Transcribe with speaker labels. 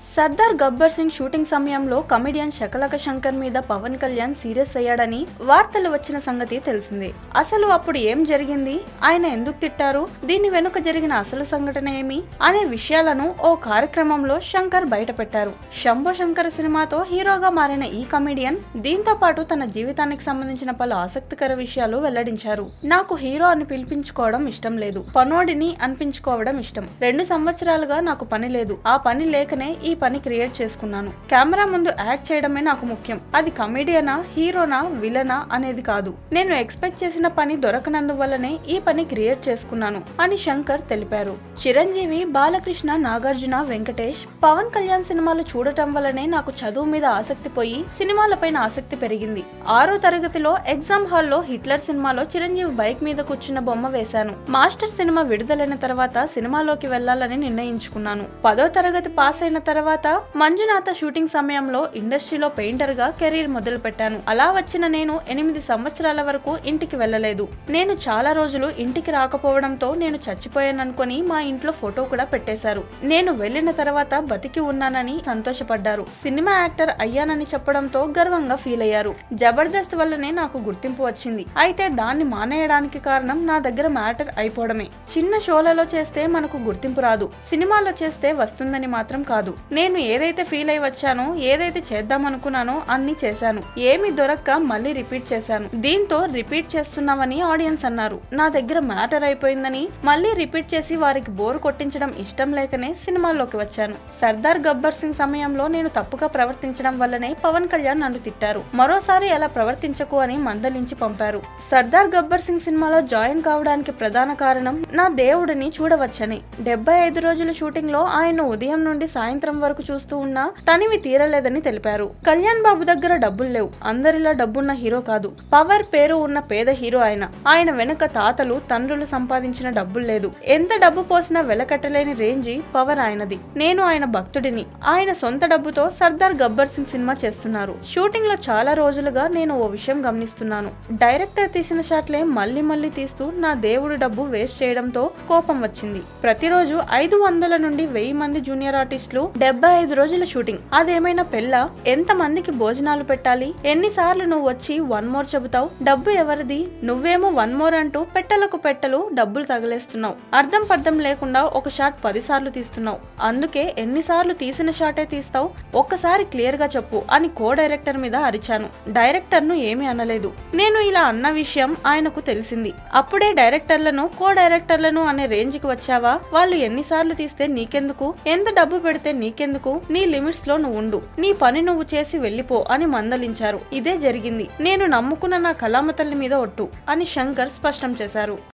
Speaker 1: Sardar Gabbar Singh shooting సమయంలో comedian Shakalaka Shankar మీద Pawan Kalyan serious అయ్యాడని వార్తలు వచ్చిన సంగతి తెలిసిందే అసలు అప్పుడు ఏం జరిగింది ఆయన ఎందుకు తిట్టారు దీని వెనుక జరిగిన అసలు సంఘటన ఏమి అనే విషయాలను ఓ కార్యక్రమంలో శంకర్ బయటపెట్టారు శంభో శంకర్ సినిమాతో హీరోగా మారిన ఈ కమెడియన్ దీంతో పాటు తన జీవితానికి సంబంధించిన పలు ఆసక్తికర విషయాలు వెల్లడించారు నాకు హీరో అని పిలిపించుకోవడం ఇష్టం లేదు పనోడిని అనిపించుకోవడం ఇష్టం రెండు సంవత్సరాలుగా నాకు పని లేదు ఆ పని లేకనే ఈ పని క్రియేట్ చేసుకున్నాను కెమెరా ముందు యాక్ట్ చేయడమే నాకు ముఖ్యం అది కమెడియనా హీరోనా విలనా అనేది కాదు నేను ఎక్స్పెక్ట్ చేసిన పని దొరకనందువల్లనే ఈ పని క్రియేట్ చేసుకున్నాను అని శంకర్ తెలిపారు చిరంజీవి బాలకృష్ణ నాగార్జున వెంకటేష్ పవన్ కళ్యాణ్ సినిమాలు చూడటం వల్లనే నాకు చదువు మీద ఆసక్తి పోయి సినిమాలపైన ఆసక్తి పెరిగింది ఆరో తరగతిలో ఎగ్జామ్ హాల్లో హిట్లర్ సినిమాలో చిరంజీవి బైక్ మీద కూర్చున్న బొమ్మ వేశాను మాస్టర్ సినిమా విడుదలైన తర్వాత సినిమాలోకి వెళ్లాలని నిర్ణయించుకున్నాను పదో తరగతి పాస్ అయిన తర్వాత మంజునాథ షూటింగ్ సమయంలో ఇండస్ట్రీలో పెయింటర్ గా కెరీర్ మొదలు పెట్టాను అలా వచ్చిన నేను ఎనిమిది సంవత్సరాల వరకు ఇంటికి వెళ్ళలేదు నేను చాలా రోజులు ఇంటికి రాకపోవడంతో నేను చచ్చిపోయాననుకొని మా ఇంట్లో ఫోటో కూడా పెట్టేశారు నేను వెళ్ళిన తర్వాత బతికి ఉన్నానని సంతోషపడ్డారు సినిమా యాక్టర్ అయ్యానని చెప్పడంతో గర్వంగా ఫీల్ అయ్యారు జబర్దస్త్ వల్లనే నాకు గుర్తింపు వచ్చింది అయితే దాన్ని మానేయడానికి కారణం నా దగ్గర మ్యాటర్ అయిపోవడమే చిన్న షోలలో చేస్తే మనకు గుర్తింపు రాదు సినిమాలో చేస్తే వస్తుందని మాత్రం కాదు నేను ఏదైతే ఫీల్ అయి వచ్చానో ఏదైతే చేద్దాం అనుకున్నానో అన్ని చేశాను ఏమి దొరక్క మళ్ళీ రిపీట్ చేశాను దీంతో రిపీట్ చేస్తున్నామని ఆడియన్స్ అన్నారు నా దగ్గర మ్యాటర్ అయిపోయిందని మళ్ళీ రిపీట్ చేసి వారికి బోర్ కొట్టించడం ఇష్టం లేకనే సినిమాల్లోకి వచ్చాను సర్దార్ గబ్బర్ సింగ్ సమయంలో నేను తప్పుగా ప్రవర్తించడం వల్లనే పవన్ కళ్యాణ్ నన్ను తిట్టారు మరోసారి అలా ప్రవర్తించకు అని మందలించి పంపారు సర్దార్ గబ్బర్ సింగ్ సినిమాలో జాయిన్ కావడానికి ప్రధాన కారణం నా దేవుడిని చూడవచ్చని డెబ్బై ఐదు రోజుల షూటింగ్ లో ఆయన ఉదయం నుండి సాయంత్రం వరకు చూస్తూ ఉన్నా తనివి తీరలేదని తెలిపారు కళ్యాణ్ బాబు దగ్గర డబ్బులు లేవు అందరిలా డబ్బున్న హీరో కాదు పవర్ పేరు ఉన్న పేద హీరో ఆయన ఆయన వెనుక తాతలు తండ్రులు సంపాదించిన డబ్బులు లేదు ఎంత డబ్బు పోసినా వెలకట్టలేని రేంజి పవర్ ఆయనది నేను ఆయన భక్తుడిని ఆయన సొంత డబ్బుతో సర్దార్ గబ్బర్ సింగ్ సినిమా చేస్తున్నారు షూటింగ్ లో చాలా రోజులుగా నేను ఓ విషయం గమనిస్తున్నాను డైరెక్టర్ తీసిన షాట్లే మళ్ళీ మళ్ళీ తీస్తూ నా దేవుడు డబ్బు వేస్ట్ చేయడంతో కోపం వచ్చింది ప్రతిరోజు ఐదు వందల నుండి వెయ్యి మంది జూనియర్ ఆర్టిస్టులు డెబ్బై ఐదు రోజుల షూటింగ్ అదేమైనా పెళ్ళ ఎంత మందికి భోజనాలు పెట్టాలి ఎన్నిసార్లు నువ్వు వచ్చి వన్ మోర్ చెబుతావు డబ్బు ఎవరిది నువ్వేమో వన్ మోర్ అంటూ పెట్టలకు పెట్టలు డబ్బులు తగలేస్తున్నావు అర్థం పర్థం లేకుండా ఒక షాట్ పది సార్లు తీస్తున్నావు అందుకే ఎన్నిసార్లు తీసిన షాటే తీస్తావు ఒక్కసారి క్లియర్ గా చెప్పు అని కో డైరెక్టర్ మీద అరిచాను డైరెక్టర్ ను ఏమీ అనలేదు నేను ఇలా అన్న విషయం ఆయనకు తెలిసింది అప్పుడే డైరెక్టర్లను కో డైరెక్టర్లను అనే రేంజ్ కి వచ్చావా వాళ్ళు ఎన్నిసార్లు తీస్తే నీకెందుకు ఎంత డబ్బు పెడితే నీకెందుకు నీ లిమిట్స్ లో నువ్వు ఉండు నీ పని నువ్వు చేసి వెళ్ళిపో అని మందలించారు ఇదే జరిగింది నేను నమ్ముకున్న నా కళామ తల్లి మీద ఒట్టు అని శంకర్ స్పష్టం చేశారు